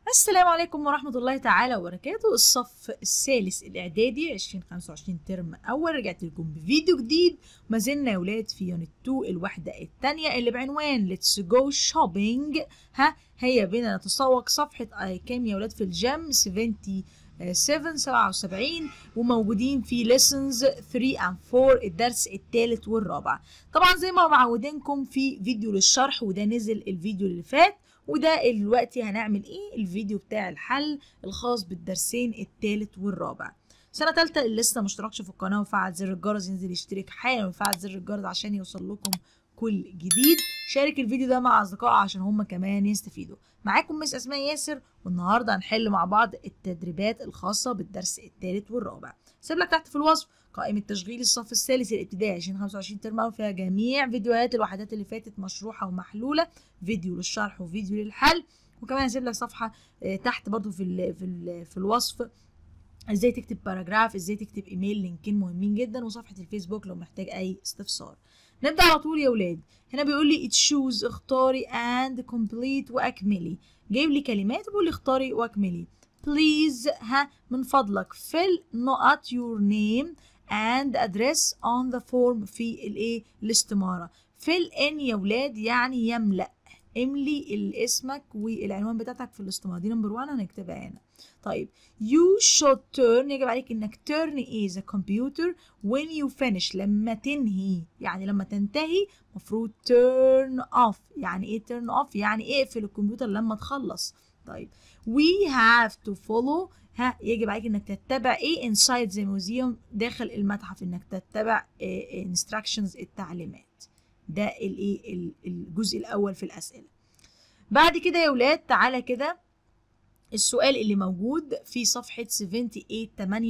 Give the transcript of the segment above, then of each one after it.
السلام عليكم ورحمة الله تعالى وبركاته الصف الثالث الإعدادي 2025 ترم أول رجعت لكم بفيديو جديد ما زلنا يا ولاد في يونت 2 الوحدة الثانية اللي بعنوان Let's Go Shopping ها هيا بنا نتسوق صفحة أي كام يا ولاد في الجيم 77 77 وموجودين في lessons 3 and 4 الدرس الثالث والرابع طبعا زي ما معودينكم في فيديو للشرح وده نزل الفيديو اللي فات وده دلوقتي هنعمل ايه الفيديو بتاع الحل الخاص بالدرسين الثالث والرابع سنة تالتة اللي لسه مشتركش في القناة وفعل زر الجرس ينزل يشترك حالا ويفعل زر الجرس عشان يوصل لكم كل جديد شارك الفيديو ده مع أصدقائك عشان هم كمان يستفيدوا معاكم مس أسماء ياسر والنهاردة هنحل مع بعض التدريبات الخاصة بالدرس الثالث والرابع سيب لك تحت في الوصف قائمة تشغيل الصف الثالث الابتدائي 2025 ترم أول فيها جميع فيديوهات الوحدات اللي فاتت مشروحة ومحلولة فيديو للشرح وفيديو للحل وكمان هسيب لك صفحة تحت برضو في ال في ال في الوصف ازاي تكتب باراجراف ازاي تكتب ايميل لينكين مهمين جدا وصفحة الفيسبوك لو محتاج اي استفسار نبدأ على طول يا ولاد هنا بيقول لي تشوز اختاري and complete واكملي جايب لي كلمات وبيقول لي اختاري واكملي please ها من فضلك fill نقط your name and address on the form في الايه الاستمارة fill in يا ولاد يعني يملأ املي اسمك والعنوان بتاعتك في الاستمارة دي نمبر 1 هنكتبها هنا طيب you should turn يجب عليك انك turn is a computer when you finish لما تنهي يعني لما تنتهي مفروض turn off يعني ايه turn off يعني اقفل الكمبيوتر لما تخلص طيب we have to follow ها يجب عليك انك تتبع ايه inside the museum داخل المتحف انك تتبع إيه instructions التعليمات ده الايه الجزء الاول في الاسئله بعد كده يا ولاد تعالى كده السؤال اللي موجود في صفحة 78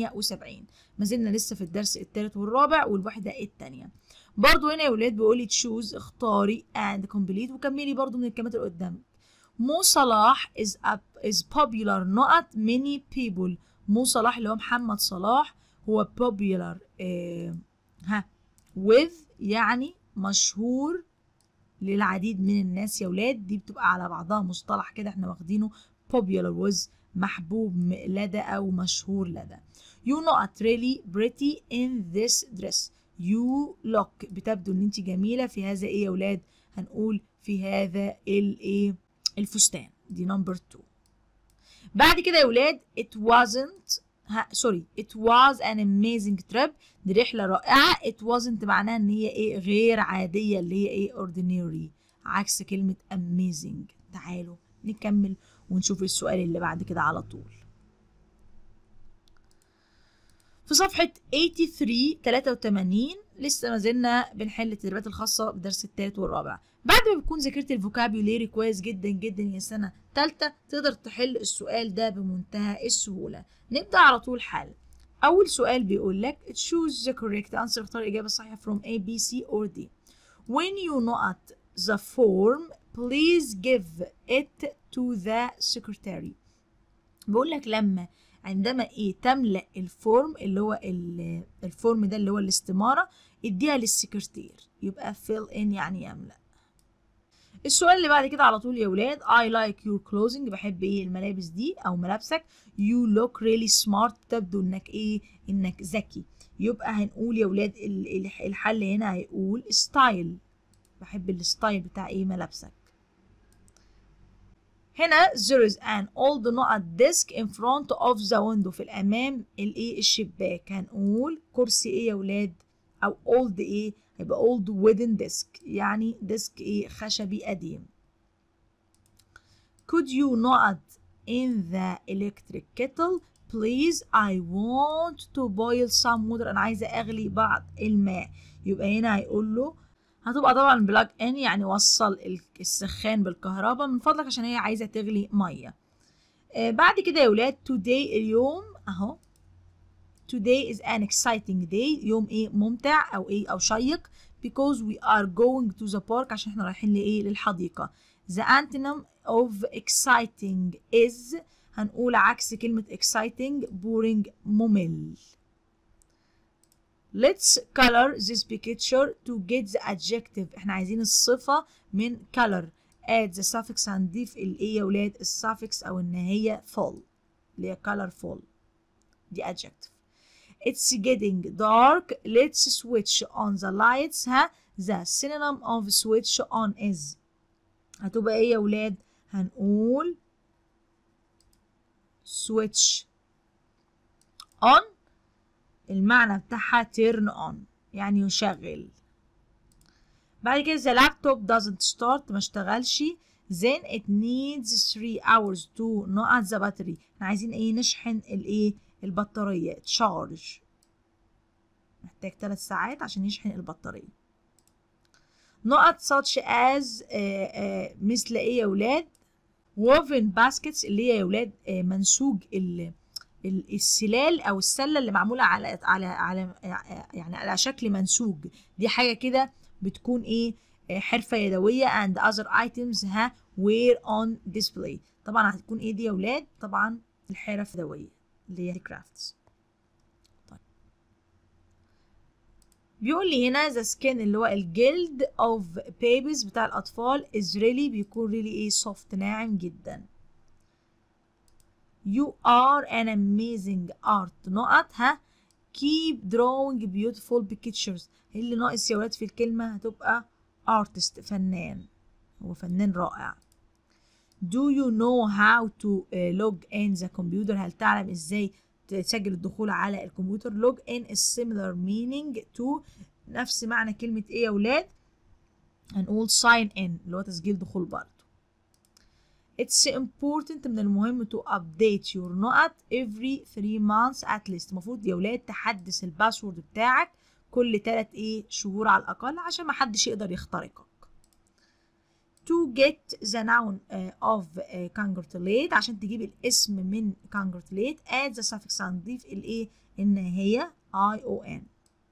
78 ما زلنا لسه في الدرس الثالث والرابع والوحدة الثانية برضو هنا يا ولاد بيقولي تشوز اختاري and complete وكملي برضو من الكلمات اللي قدامك مو صلاح is, up, is popular not many people مو صلاح اللي هو محمد صلاح هو popular اه ها with يعني مشهور للعديد من الناس يا ولاد دي بتبقى على بعضها مصطلح كده احنا واخدينه popular was محبوب لدى أو مشهور لدى you not really pretty in this dress you look بتبدو ان انت جميلة في هذا ايه يا ولاد هنقول في هذا الايه الفستان دي نمبر 2 بعد كده يا ولاد it wasn't ها سوري it was an amazing trip دي رحلة رائعة it wasn't معناها ان هي ايه غير عادية اللي هي ايه ordinary عكس كلمة amazing تعالوا نكمل ونشوف السؤال اللي بعد كده على طول في صفحة 83 83 لسه ما زلنا بنحل التدريبات الخاصة بالدرس الثالث والرابع بعد ما بتكون ذاكرت الفوكابيوليري كويس جدا جدا يا سنة تالتة تقدر تحل السؤال ده بمنتهى السهولة نبدأ على طول حل أول سؤال بيقول لك choose the correct answer اختار الإجابة الصحيحة from A, B, C or D when you not the form please give it to the secretary بقول لك لما عندما ايه تملأ الفورم اللي هو الفورم ده اللي هو الاستمارة اديها للسكرتير يبقى fill in يعني يملأ السؤال اللي بعد كده على طول يا ولاد I like your clothing بحب ايه الملابس دي او ملابسك you look really smart تبدو انك ايه انك ذكي يبقى هنقول يا ولاد الحل هنا هيقول ستايل بحب الستايل بتاع ايه ملابسك هنا there is an old نقط desk in front of the window في الأمام الإيه الشباك هنقول كرسي إيه يا ولاد أو old إيه هيبقى old wooden desk يعني ديسك إيه خشبي قديم could you نقط in the electric kettle please I want to boil some water أنا عايزة أغلي بعض الماء يبقى هنا هيقول له هتبقى طبعا بلاج ان يعني وصل السخان بالكهرباء من فضلك عشان هي عايزه تغلي ميه آه بعد كده يا ولاد today اليوم اهو today is an exciting day يوم ايه ممتع او ايه او شيق because we are going to the park عشان احنا رايحين لايه للحديقه the antonym of exciting is هنقول عكس كلمه exciting boring ممل Let's color this picture to get the adjective احنا عايزين الصفة من color add the suffix هنضيف الايه يا ولاد السافكس او ان هي full اللي هي colorful دي adjective it's getting dark let's switch on the lights ها the synonym of switch on is هتبقى ايه يا ولاد هنقول switch on المعنى بتاعها turn on يعني يشغل بعد كده the laptop doesn't start ما اشتغلش then it needs 3 hours to not the battery احنا عايزين ايه نشحن الايه البطارية charge محتاج 3 ساعات عشان يشحن البطارية نقط such as آه آه مثل ايه يا ولاد woven baskets اللي هي يا ولاد آه منسوج ال السلال او السله اللي معموله على على على يعني على شكل منسوج دي حاجه كده بتكون ايه حرفه يدويه and other items ها were on display طبعا هتكون ايه دي يا ولاد طبعا الحرف اليدويه اللي هي crafts طيب بيقول لي هنا the skin اللي هو الجلد of babies بتاع الاطفال is really بيكون really ايه soft ناعم جدا You are an amazing art نقط ها keep drawing beautiful pictures اللي ناقص يا ولاد في الكلمة هتبقى artist فنان هو فنان رائع Do you know how to uh, log in the computer هل تعلم ازاي تسجل الدخول على الكمبيوتر log in is similar meaning to نفس معنى كلمة ايه يا ولاد هنقول sign in اللي هو تسجيل دخول برضه It's important من المهم to update your نقط every 3 months at least المفروض يا ولاد تحدث الباسورد بتاعك كل 3 ايه شهور على الأقل عشان ما حدش يقدر يخترقك to get the noun uh, of uh, congratulate عشان تجيب الاسم من congratulate add the suffix هنضيف الايه ان هي i o n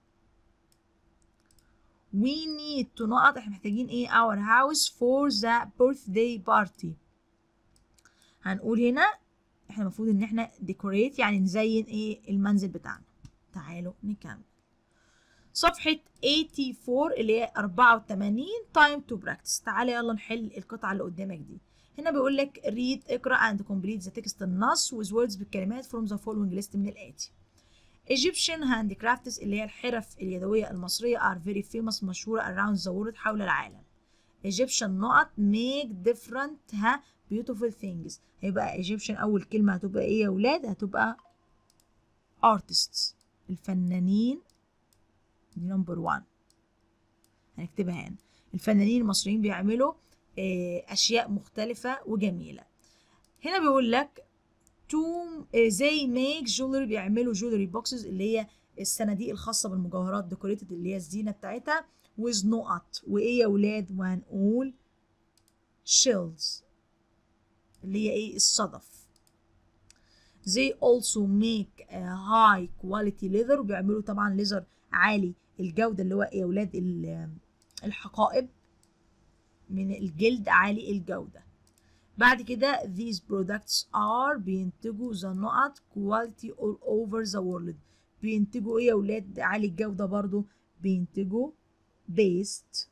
we need to نقط احنا محتاجين ايه our house for the birthday party هنقول هنا احنا المفروض ان احنا ديكوريت يعني نزين ايه المنزل بتاعنا تعالوا نكمل صفحة 84 اللي هي 84 time to practice تعالى يلا نحل القطعة اللي قدامك دي هنا بيقول لك read اقرأ and complete the text النص with words بالكلمات from the following list من الآتي Egyptian handicrafts اللي هي الحرف اليدوية المصرية are very famous مشهورة around the world حول العالم Egyptian نقط make different ها beautiful things هيبقى Egyptian أول كلمة هتبقى إيه يا ولاد هتبقى artists الفنانين دي نمبر 1 هنكتبها هنا الفنانين المصريين بيعملوا أشياء مختلفة وجميلة هنا بيقول لك to they make jewelry بيعملوا jewelry boxes اللي هي الصناديق الخاصة بالمجوهرات decorated اللي هي الزينة بتاعتها with نقط وإيه يا ولاد وهنقول shells اللي هي ايه الصدف they also make a high quality leather وبيعملوا طبعا ليزر عالي الجودة اللي هو يا ولاد الحقائب من الجلد عالي الجودة بعد كده these products are بينتجوا the نقط quality all over the world بينتجوا ايه يا ولاد عالي الجودة برضو بينتجوا based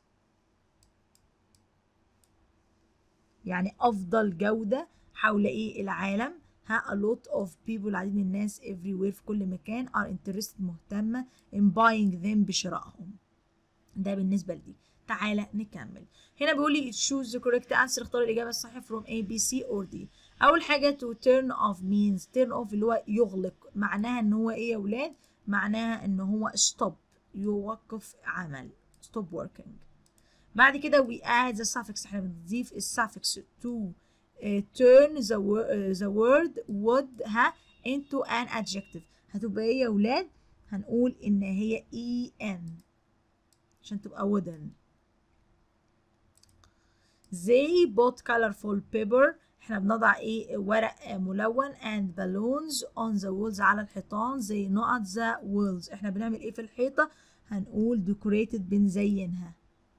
يعني أفضل جودة حول إيه العالم ها a lot of people العديد من الناس everywhere في كل مكان are interested مهتمة in buying them بشرائهم ده بالنسبة لدي تعالى نكمل هنا بيقول لي choose the correct answer اختار الإجابة الصحيحة from A B C or D أول حاجة to turn off means turn off اللي هو يغلق معناها إن هو إيه يا ولاد معناها إن هو stop يوقف عمل stop working بعد كده we add the suffix احنا بنضيف السفكس to uh, turn the, wor uh, the word would ها into an adjective هتبقى ايه يا ولاد هنقول ان هي en عشان تبقى wooden they bought colorful paper احنا بنضع ايه ورق ملون and balloons on the walls على الحيطان زي نقط the walls احنا بنعمل ايه في الحيطة هنقول decorated بنزينها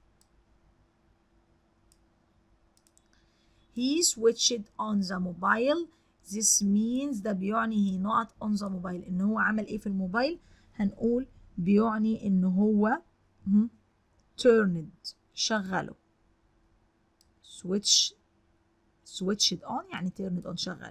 he switched on the mobile this means ده بيعني he not on the mobile ان هو عمل ايه في الموبايل هنقول بيعني ان هو turned شغله switch switched on يعني turned on شغال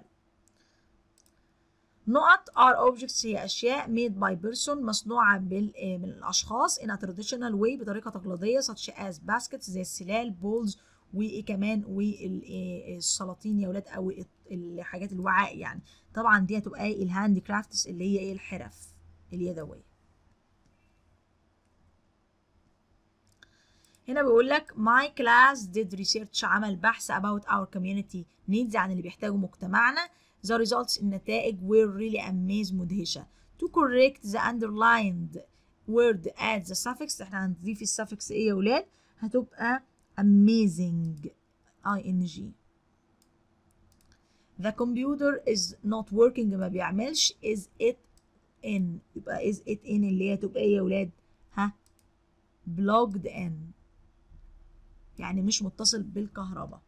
نقط are objects هي أشياء made by person مصنوعة بال من الأشخاص in a traditional way بطريقة تقليدية such as baskets زي السلال bowls وكمان والسلاطين يا ولاد أو الحاجات الوعاء يعني طبعا دي هتبقى ايه الهاند كرافتس اللي هي ايه الحرف اليدوية هنا بيقول لك my class did research عمل بحث about our community needs عن اللي بيحتاجه مجتمعنا the results النتائج were really amazing مدهشة to correct the underlined word add the suffix احنا هنضيف السفكس ايه يا ولاد هتبقى amazing ing the computer is not working ما بيعملش is it in يبقى is it in اللي هي تبقى ايه يا ولاد ها plugged in يعني مش متصل بالكهرباء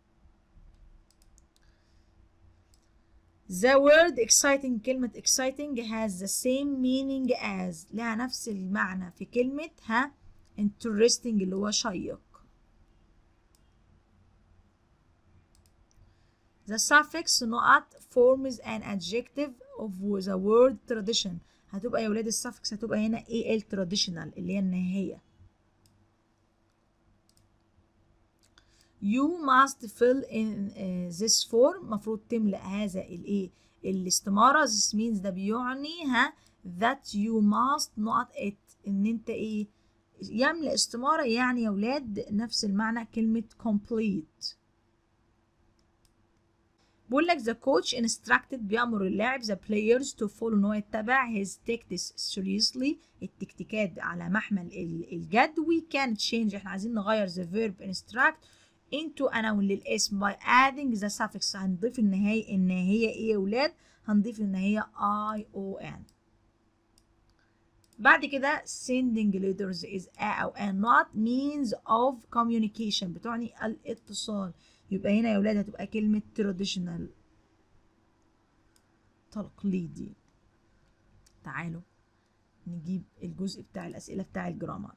The word exciting كلمة exciting has the same meaning as لها نفس المعنى في كلمة ها interesting اللي هو شيق The suffix نقط forms an adjective of the word tradition هتبقى يا ولاد السفكس هتبقى هنا ايه ال traditional اللي هي النهاية You must fill in uh, this form مفروض تملأ هذا الايه الاستمارة this means ده بيعني ها that you must not it ان انت ايه يملأ استمارة يعني يا ولاد نفس المعنى كلمة complete بقول لك the coach instructed بيأمر اللاعب the players to follow ان هو يتبع his tactics seriously التكتيكات على محمل الجد we can change احنا عايزين نغير the verb instruct into noun للاسم by adding the suffix هنضيف النهاية النهاية ايه يا ولاد هنضيف النهاية I O N بعد كده sending letters is a أو a not means of communication بتعني الاتصال يبقى هنا يا ولاد هتبقى كلمة traditional تقليدي تعالوا نجيب الجزء بتاع الأسئلة بتاع الجرامر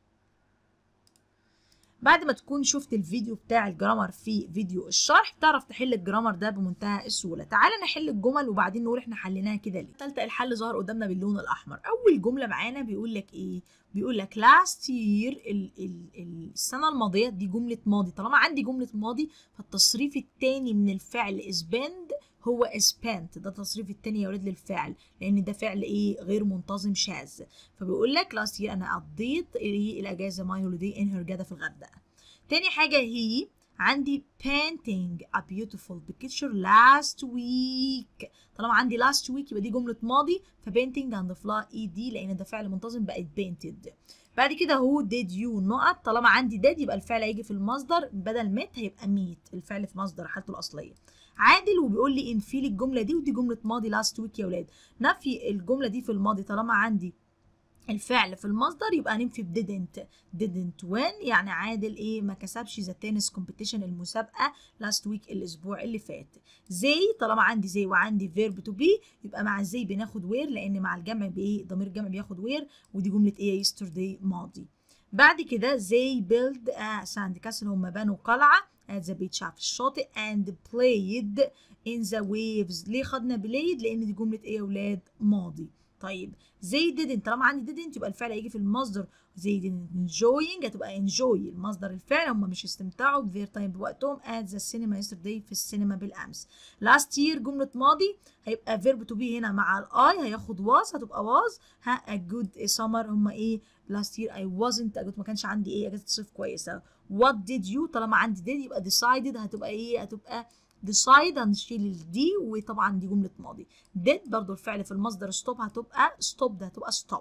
بعد ما تكون شفت الفيديو بتاع الجرامر في فيديو الشرح تعرف تحل الجرامر ده بمنتهى السهوله تعالى نحل الجمل وبعدين نقول احنا حليناها كده ليه تالتة الحل ظهر قدامنا باللون الاحمر اول جمله معانا بيقول لك ايه بيقول لك last year ال ال السنه الماضيه دي جمله ماضي طالما عندي جمله ماضي فالتصريف الثاني من الفعل spend هو spent ده التصريف التاني يا ولاد للفعل لان ده فعل ايه غير منتظم شاذ فبيقول لك last year انا قضيت ايه الاجازه ماي هوليداي ان هرجاده في الغردقه تاني حاجه هي عندي painting a beautiful picture last week طالما عندي last week يبقى دي جمله ماضي فبينتنج هنضيف لها اي دي لان ده فعل منتظم بقت painted بعد كده هو did you نقط طالما عندي did يبقى الفعل هيجي في المصدر بدل met هيبقى meet الفعل في مصدر حالته الاصليه عادل وبيقول لي انفي لي الجمله دي ودي جمله ماضي لاست ويك يا ولاد نفي الجمله دي في الماضي طالما عندي الفعل في المصدر يبقى ننفي ب didn't didn't win يعني عادل ايه ما كسبش ذا تنس كومبيتيشن المسابقه لاست ويك الاسبوع اللي فات زي طالما عندي زي وعندي فيرب تو بي يبقى مع زي بناخد وير لان مع الجمع بايه ضمير الجمع بياخد وير ودي جمله ايه يسترداي ماضي بعد كده زي بيلد ساند كاسل هم بنوا قلعه at the beach في الشاطئ and played in the waves ليه خدنا played لان دي جمله ايه يا ولاد ماضي طيب زي didn't طالما عندي didn't يبقى الفعل هيجي في المصدر زي didn't enjoying هتبقى enjoy المصدر الفعل هم مش استمتعوا بذير تايم بوقتهم at the cinema yesterday في السينما بالامس last year جمله ماضي هيبقى verb to be هنا مع الاي هياخد was هتبقى was ها a good summer هم ايه last year I wasn't ما كانش عندي ايه اجازه صيف كويسه what did you طالما عندي did يبقى decided هتبقى ايه هتبقى decide هنشيل الدي وطبعا دي جمله ماضي did برضو الفعل في المصدر stop هتبقى stop ده هتبقى stop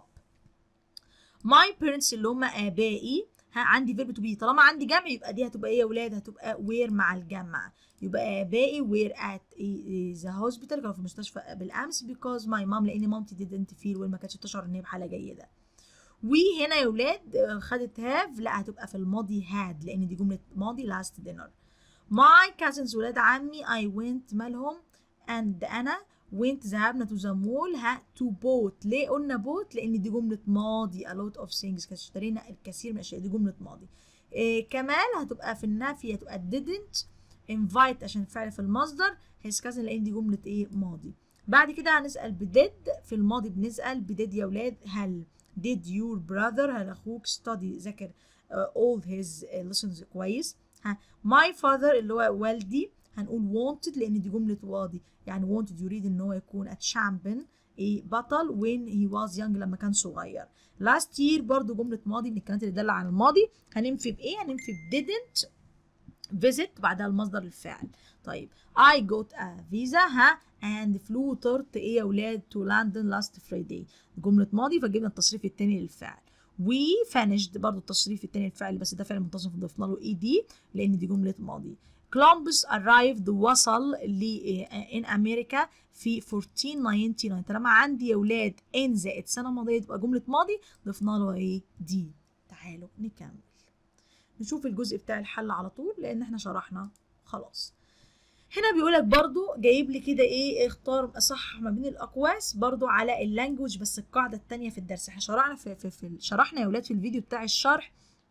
my parents اللي هم ابائي ها عندي فيرب تو بي طالما عندي جمع يبقى دي هتبقى ايه يا ولاد هتبقى وير مع الجمع يبقى ابائي وير ات ذا هوسبيتال كانوا في المستشفى بالامس because my mom لان مامتي didn't feel well ما كانتش تشعر ان هي بحاله جيده وهنا يا ولاد خدت هاف لا هتبقى في الماضي had لان دي جمله ماضي last dinner my cousins ولاد عمي I went مالهم and انا went ذهبنا to the mall ها to boat ليه قلنا boat لان دي جمله ماضي a lot of things اشترينا الكثير من الاشياء دي جمله ماضي إيه كمال هتبقى في النفي هتبقى didn't invite عشان الفعل في المصدر his cousin لان دي جمله ايه ماضي بعد كده هنسال بديد في الماضي بنسال بديد يا ولاد هل did your brother هل اخوك study ذاكر uh, all his uh, lessons كويس ها my father اللي هو والدي هنقول wanted لان دي جمله ماضي يعني wanted يريد ان هو يكون a champion ايه بطل when he was young لما كان صغير last year برضو جمله ماضي من الكلمات اللي تدل على الماضي هننفي بايه هننفي ب didn't visit بعدها المصدر الفعل طيب I got a visa ها and flew طرت ايه يا ولاد to London last Friday جملة ماضي فجبنا التصريف التاني للفعل we finished برضو التصريف التاني للفعل بس ده فعل منتصف ضفنا له اي دي لان دي جملة ماضي كولومبوس arrived وصل ل in أمريكا في 1499 طالما عندي يا ولاد ان زائد سنة ماضية تبقى جملة ماضي ضفنا له ايه دي تعالوا نكمل نشوف الجزء بتاع الحل على طول لان احنا شرحنا خلاص هنا بيقولك برضو جايب لي كده ايه اختار صح ما بين الاقواس برضو على اللانجوج بس القاعده الثانيه في الدرس احنا شرحنا في, في, في شرحنا يا ولاد في الفيديو بتاع الشرح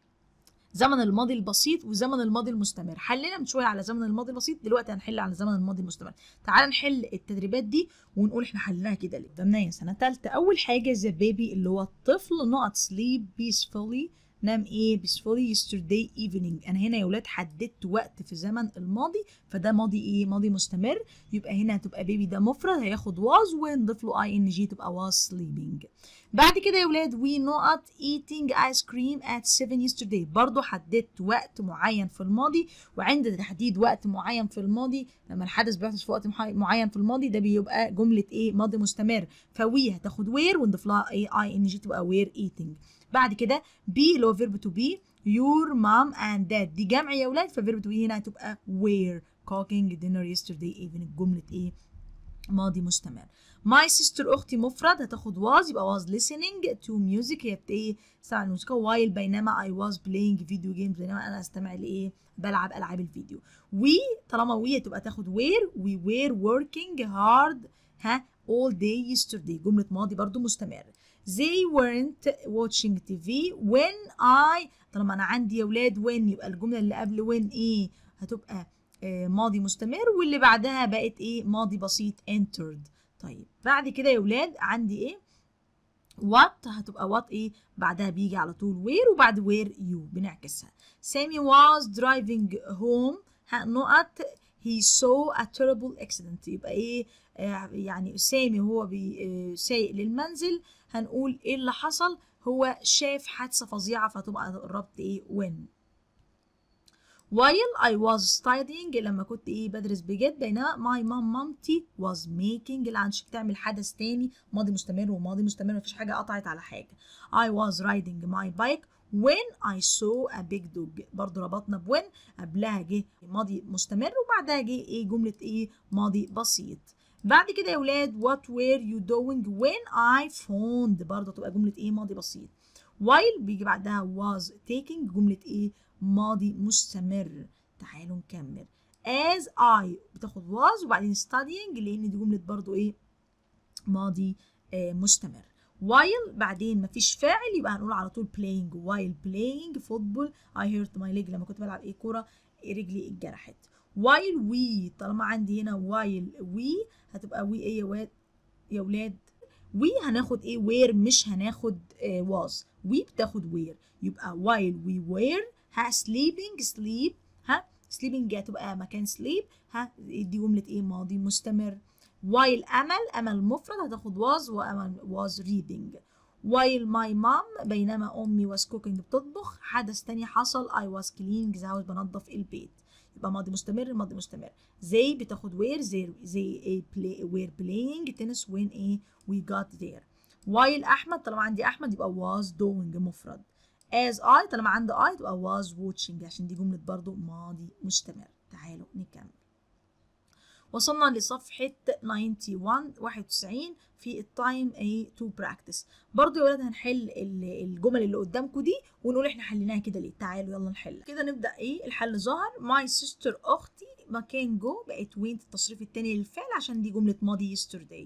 زمن الماضي البسيط وزمن الماضي المستمر حلينا من شويه على زمن الماضي البسيط دلوقتي هنحل على زمن الماضي المستمر تعال نحل التدريبات دي ونقول احنا حلناها كده ليه قدامنا سنه ثالثه اول حاجه ذا بيبي اللي هو الطفل نقط سليب بيسفولي نام ايه بيسفولي يسترداي ايفنينج انا هنا يا ولاد حددت وقت في زمن الماضي فده ماضي ايه ماضي مستمر يبقى هنا هتبقى بيبي ده مفرد هياخد واز ونضيف له اي ان جي تبقى واز سليبنج بعد كده يا ولاد وي نقط eating ice cream at 7 yesterday برضو حددت وقت معين في الماضي وعند تحديد وقت معين في الماضي لما الحدث بيحدث في وقت معين في الماضي ده بيبقى جمله ايه ماضي مستمر فوي هتاخد وير ونضيف لها ايه اي ان جي تبقى وير eating بعد كده بي اللي هو فيرب تو بي your mom and dad دي جمع يا ولاد ففيرب تو بي هنا هتبقى were cooking dinner yesterday evening جملة ايه ماضي مستمر my sister اختي مفرد هتاخد was يبقى was listening to music هي ايه سمع الموسيقى while بينما I was playing video games بينما انا استمع لايه بلعب العاب الفيديو we طالما we هتبقى تاخد were we were working hard ها all day yesterday جملة ماضي برضو مستمر they weren't watching TV when I طالما انا عندي يا ولاد when يبقى الجمله اللي قبل when ايه هتبقى آه ماضي مستمر واللي بعدها بقت ايه ماضي بسيط entered طيب بعد كده يا ولاد عندي ايه what هتبقى what ايه بعدها بيجي على طول where وبعد where you بنعكسها سامي was driving home نقط he saw a terrible accident يبقى ايه آه يعني سامي وهو سايق للمنزل هنقول ايه اللي حصل هو شاف حادثه فظيعه فتبقى الربط ايه when while I was studying لما كنت ايه بدرس بجد بينما my mom مامتي was making lunch بتعمل حدث تاني ماضي مستمر وماضي مستمر مفيش حاجه قطعت على حاجه I was riding my bike when I saw a big dog برضو ربطنا ب when قبلها جه ماضي مستمر وبعدها جه ايه جمله ايه ماضي بسيط بعد كده يا ولاد what were you doing when I phoned برضه تبقى جملة ايه ماضي بسيط while بيجي بعدها was taking جملة ايه ماضي مستمر تعالوا نكمل as I بتاخد was وبعدين studying لان دي جملة برضه ايه ماضي آه مستمر while بعدين مفيش فاعل يبقى هنقول على طول playing while playing football I hurt my leg لما كنت بلعب ايه كورة رجلي اتجرحت while we طالما عندي هنا while we هتبقى we ايه يا ولاد يا ولاد we هناخد ايه where مش هناخد uh, was we بتاخد where يبقى while we were ها sleeping sleep ها sleeping هتبقى مكان sleep ها دي جملة ايه ماضي مستمر while أمل أمل مفرد هتاخد was وأمل was reading while my mom بينما أمي was cooking بتطبخ حدث تاني حصل I was cleaning the house بنظف البيت يبقى ماضي مستمر ماضي مستمر زي بتاخد وير زي زي ايه play وير playing tennis when ايه we got there while احمد طالما عندي احمد يبقى was doing مفرد as I طالما عندي I تبقى was watching عشان دي جملة برضو ماضي مستمر تعالوا نكمل وصلنا لصفحة 91 91 في التايم ايه تو براكتس برضو يا ولاد هنحل الجمل اللي قدامكم دي ونقول احنا حليناها كده ليه تعالوا يلا نحل كده نبدا ايه الحل ظهر ماي سيستر اختي مكان جو بقت وين التصريف التاني للفعل عشان دي جمله ماضي يسترداي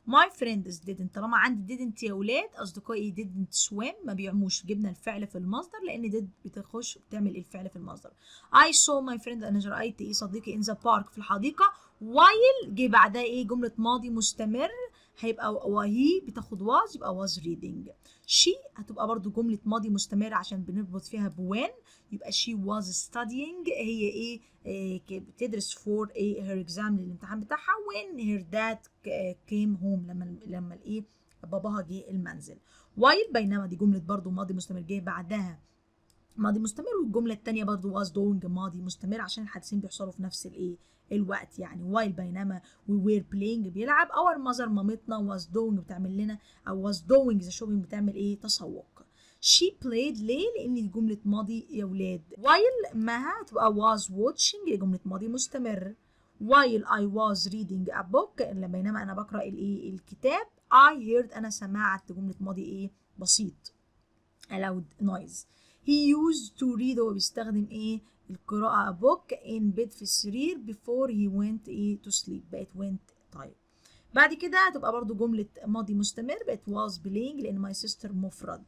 my friends didn't طالما عندي didn't يا ولاد اصدقائي didn't swim ما بيعموش جبنا الفعل في المصدر لان did بتخش بتعمل الفعل في المصدر I saw my friend انا رايت ايه صديقي in the park في الحديقه while جه بعدها ايه جمله ماضي مستمر هيبقى وهي بتاخد was يبقى was reading she هتبقى برضو جملة ماضي مستمر عشان بنربط فيها بوين يبقى she was studying هي ايه, إيه بتدرس for ايه her exam للامتحان بتاعها when her dad came home لما لما الايه باباها جه المنزل while بينما دي جملة برضو ماضي مستمر جه بعدها ماضي مستمر والجملة التانية برضو was doing ماضي مستمر عشان الحادثين بيحصلوا في نفس الايه الوقت يعني while بينما we were playing بيلعب our mother مامتنا was doing بتعمل لنا أو was doing the shopping بتعمل إيه تسوق she played ليه لأن دي جملة ماضي يا ولاد while مها تبقى was watching جملة ماضي مستمر while I was reading a book بينما أنا بقرأ الإيه الكتاب I heard أنا سمعت جملة ماضي إيه بسيط loud noise he used to read هو بيستخدم إيه القراءة a book in bed في السرير before he went إيه to sleep بقت went طيب بعد كده هتبقى برضو جملة ماضي مستمر بقت was playing لأن my sister مفرد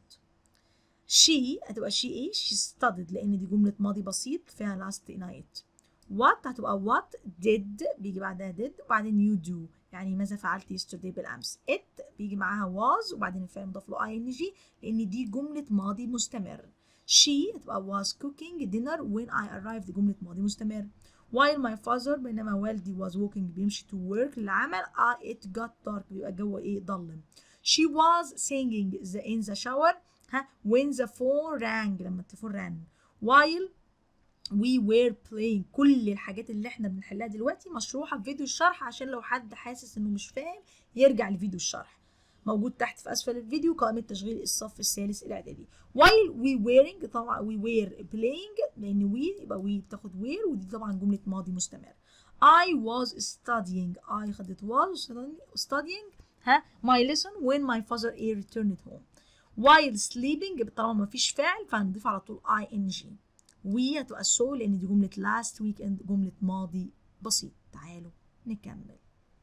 she هتبقى she إيه she studied لأن دي جملة ماضي بسيط فيها last night what هتبقى what did بيجي بعدها did وبعدين you do يعني ماذا فعلت yesterday بالأمس it بيجي معاها was وبعدين الفعل مضاف له ing لأن دي جملة ماضي مستمر she هتبقى was cooking dinner when I arrived جملة ماضي مستمر while my father بينما والدي was walking بيمشي to work للعمل uh, it got dark بيبقى الجو ايه ضلم she was singing the, in the shower ها when the phone rang لما التليفون رن while we were playing كل الحاجات اللي احنا بنحلها دلوقتي مشروحة في فيديو الشرح عشان لو حد حاسس انه مش فاهم يرجع لفيديو الشرح موجود تحت في اسفل الفيديو قائمه تشغيل الصف الثالث الاعدادي while we wearing طبعا we were playing لان we يبقى we بتاخد were ودي طبعا جمله ماضي مستمر I was studying I خدت was studying ها my lesson when my father returned home while sleeping طالما ما فيش فعل فهنضيف على طول ing we هتبقى so لان دي جمله last weekend جمله ماضي بسيط تعالوا نكمل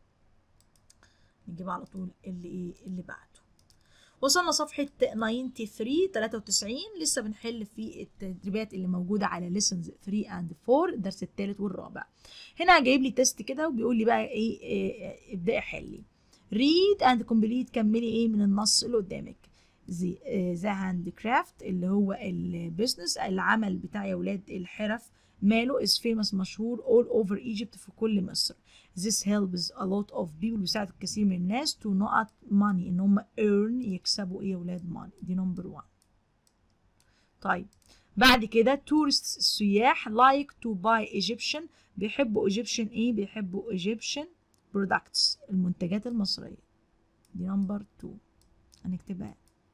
نجيب على طول اللي ايه اللي بعده وصلنا صفحة 93 93 لسه بنحل في التدريبات اللي موجودة على lessons 3 and 4 الدرس الثالث والرابع هنا جايب لي تيست كده وبيقول لي بقى ايه, إيه ابدأي حلي read and complete كملي ايه من النص اللي قدامك زي ذا هاند كرافت اللي هو البيزنس العمل بتاع يا ولاد الحرف ماله is famous مشهور all over Egypt في كل مصر This helps a lot of people بيساعد الكثير من الناس to not money ان هم earn يكسبوا ايه يا ولاد money دي نمبر 1 طيب بعد كده tourists السياح like to buy Egyptian بيحبوا Egyptian ايه بيحبوا Egyptian products المنتجات المصرية دي نمبر 2 هنكتبها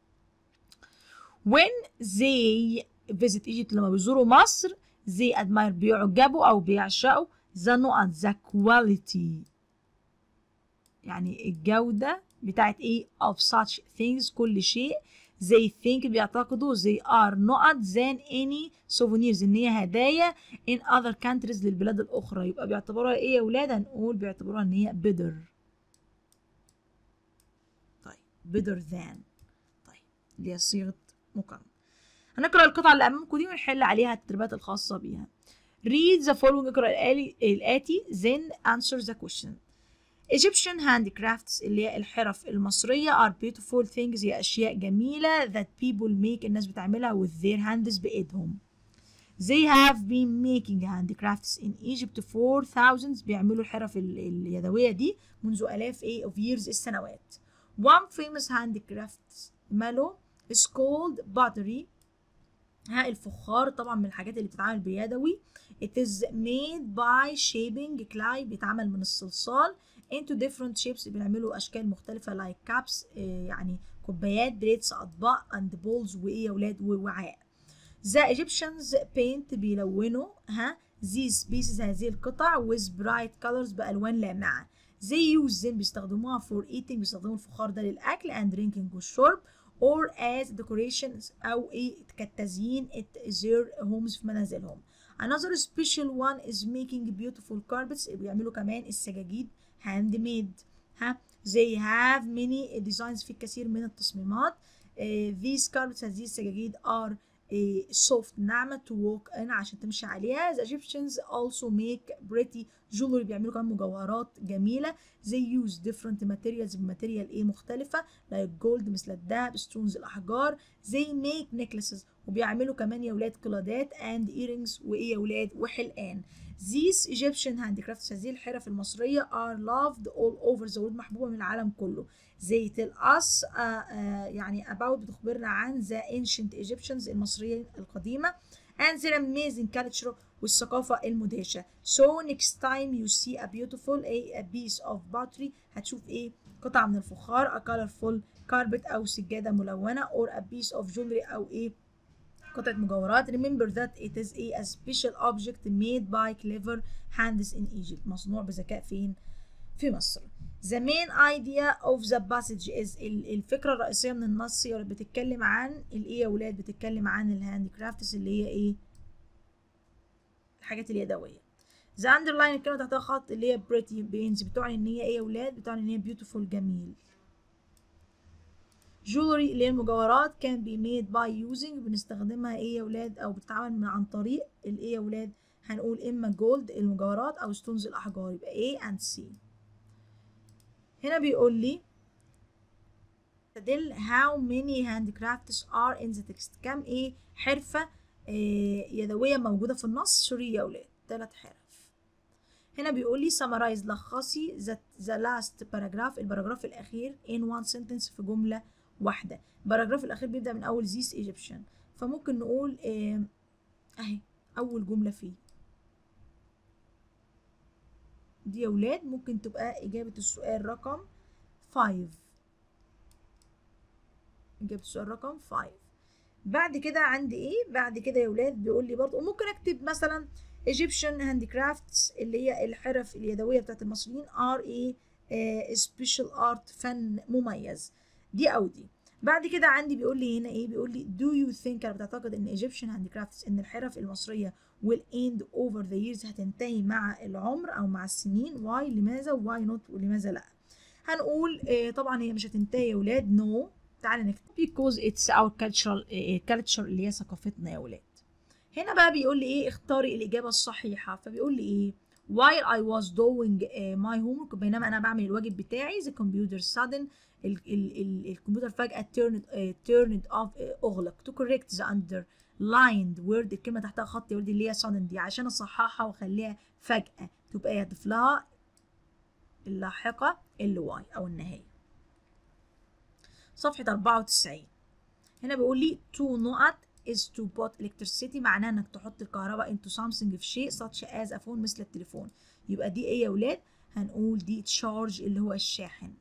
when they visit Egypt لما بيزوروا مصر they admire بيعجبوا أو بيعشقوا the نقط the quality يعني الجودة بتاعت ايه of such things كل شيء they think بيعتقدوا they are نقط than any souvenirs ان هي هدايا in other countries للبلاد الأخرى يبقى بيعتبروها ايه يا ولاد هنقول بيعتبروها ان هي better طيب better than طيب اللي هي صيغة مقارنة هنقرأ القطعة اللي أمامكم دي ونحل عليها التدريبات الخاصة بيها read the following اقرأ الآتي then answer the question Egyptian handicrafts اللي هي الحرف المصرية are beautiful things هي أشياء جميلة that people make الناس بتعملها with their hands بإيدهم They have been making handicrafts in Egypt for thousands بيعملوا الحرف اليدوية دي منذ آلاف إيه of years السنوات One famous handicraft ماله is called pottery ها الفخار طبعا من الحاجات اللي بتتعمل بيدوي It is made by shaping clay بيتعمل من الصلصال into different shapes بيعملوا أشكال مختلفة like cups يعني كوبايات بليتس أطباق and bowls وإيه يا ولاد ووعاء The Egyptians paint بيلونوا ها these pieces هذه القطع with bright colors بألوان لامعة They use them بيستخدموها for eating بيستخدموا الفخار ده للأكل and drinking والشرب or as decorations أو إيه كالتزيين at their homes في منازلهم. Another special one is making beautiful carpets بيعملوا كمان السجاجيد handmade ها they have many designs في الكثير من التصميمات uh, these carpets هذه السجاجيد are uh, soft ناعمة to walk in عشان تمشي عليها the Egyptians also make pretty jewelry بيعملوا كمان مجوهرات جميلة they use different materials بماتيريال ايه مختلفة like gold مثل الذهب stones الأحجار they make necklaces وبيعملوا كمان يا ولاد قلادات and earrings وايه يا ولاد وحلقان These Egyptian handicrafts هذه الحرف المصرية are loved all over the world محبوبة من العالم كله. They tell us uh, uh, يعني about بتخبرنا عن the ancient Egyptians المصريين القديمة and their amazing culture والثقافة المدهشة. So next time you see a beautiful a, a piece of pottery هتشوف ايه قطعة من الفخار a colorful carpet أو سجادة ملونة or a piece of jewelry أو ايه قطعة مجوهرات remember that it is a, a special object made by clever hands in Egypt مصنوع بذكاء فين في مصر the main idea of the passage is الفكرة الرئيسية من النص هي بتتكلم عن الايه يا ولاد بتتكلم عن الهاند كرافتس اللي هي ايه الحاجات اليدوية the underline الكلمة تحتها خط اللي هي pretty beans بتعني ان هي ايه يا ولاد بتعني ان هي beautiful جميل jewelry اللي هي المجوهرات can be made by using بنستخدمها ايه يا ولاد او بتتعامل عن طريق الايه يا ولاد هنقول اما جولد المجوهرات او ستونز الاحجار يبقى A and C هنا بيقول لي تدل how many handicrafts are in the text كم ايه حرفة إيه يدوية موجودة في النص سوري يا ولاد ثلاث حرف هنا بيقول لي summarize لخصي the, the last paragraph الباراجراف الأخير in one sentence في جملة واحدة الباراجراف الأخير بيبدأ من أول these Egyptian فممكن نقول إيه أهي أول جملة فيه دي يا ولاد ممكن تبقى إجابة السؤال رقم 5 إجابة السؤال رقم 5 بعد كده عندي إيه بعد كده يا ولاد بيقول لي برضه ممكن أكتب مثلا Egyptian handicrafts اللي هي الحرف اليدوية بتاعت المصريين are إيه آه special art فن مميز دي أو دي بعد كده عندي بيقول لي هنا ايه بيقول لي do you think انا بتعتقد ان Egyptian handicrafts ان الحرف المصريه will end over the years هتنتهي مع العمر او مع السنين why لماذا why not ولماذا لا هنقول آه طبعا هي مش هتنتهي يا ولاد no تعالى نكتب because it's our cultural آه culture اللي هي ثقافتنا يا ولاد هنا بقى بيقول لي ايه اختاري الاجابه الصحيحه فبيقول لي ايه while I was doing uh, my homework بينما انا بعمل الواجب بتاعي the computer sudden ال ال ال الكمبيوتر فجأة turned uh, turned off uh, أغلق to correct the underlined word الكلمة تحتها خط يا ولدي اللي هي sudden دي عشان أصححها وأخليها فجأة تبقى يضيف لها اللاحقة ال y أو النهاية صفحة 94 هنا بيقول لي to نقط is to put electricity معناها انك تحط الكهرباء into something في شيء such as a phone مثل التليفون يبقى دي ايه يا ولاد هنقول دي تشارج اللي هو الشاحن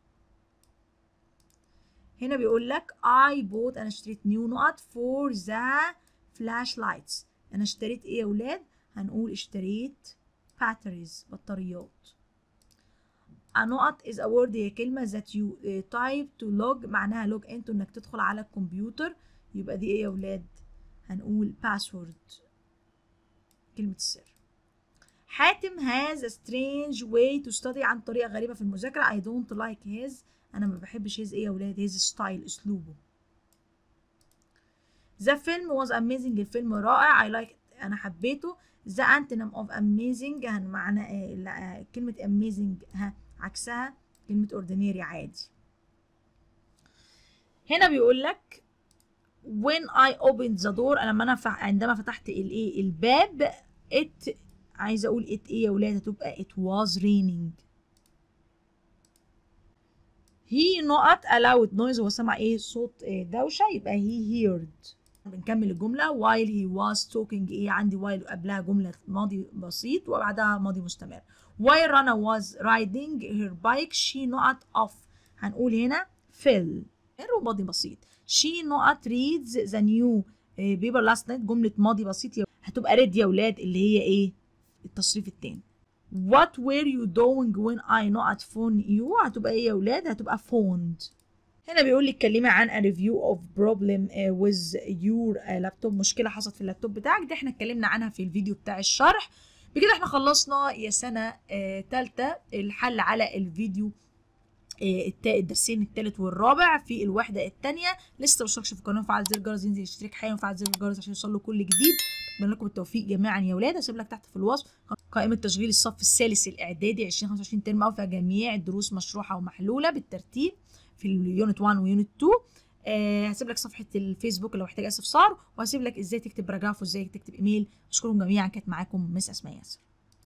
هنا بيقول لك I bought انا اشتريت نيو نقط for the flashlights انا اشتريت ايه يا ولاد هنقول اشتريت batteries بطاريات a نقط is a word هي كلمة that you uh, type to log معناها log into انك تدخل على الكمبيوتر يبقى دي ايه يا ولاد هنقول password كلمة السر حاتم has a strange way to study عن طريقة غريبة في المذاكرة I don't like his أنا ما بحبش his ايه يا ولاد his style أسلوبه The film was amazing الفيلم رائع I like it. أنا حبيته The antonym of amazing هن معنى آه كلمة amazing ها عكسها كلمة ordinary عادي هنا بيقول لك when I opened the door أنا لما أنا عندما فتحت الإيه الباب it عايزة أقول it إيه يا ولاد هتبقى it was raining he not allowed noise هو سمع إيه صوت دوشة يبقى he heard بنكمل الجملة while he was talking إيه عندي while قبلها جملة ماضي بسيط وبعدها ماضي مستمر while Rana was riding her bike she not off هنقول هنا fell ماضي بسيط she not reads the new paper last night جملة ماضي بسيط هتبقى read يا ولاد اللي هي ايه التصريف التاني what were you doing when I not phone you هتبقى ايه يا ولاد هتبقى phoned هنا بيقول لي اتكلمي عن a review of problem with your laptop مشكلة حصلت في اللابتوب بتاعك دي احنا اتكلمنا عنها في الفيديو بتاع الشرح بكده احنا خلصنا يا سنة تالتة الحل على الفيديو آه، التا- الدرسين الثالث والرابع في الوحده الثانيه لسه ما اشتركش في القناه وفعل زر الجرس ينزل يشترك حالا وفعل زر الجرس عشان يوصل له كل جديد اتمنى لكم التوفيق جميعا يا ولاد هسيب لك تحت في الوصف قائمه تشغيل الصف الثالث الاعدادي 2025 ترم اول فيها جميع الدروس مشروحه ومحلوله بالترتيب في اليونت 1 ويونت 2 آه هسيب لك صفحه الفيسبوك لو محتاج استفسار وهسيب لك ازاي تكتب رجاف وازاي تكتب ايميل اشكركم جميعا كانت معاكم مس اسماء ياسر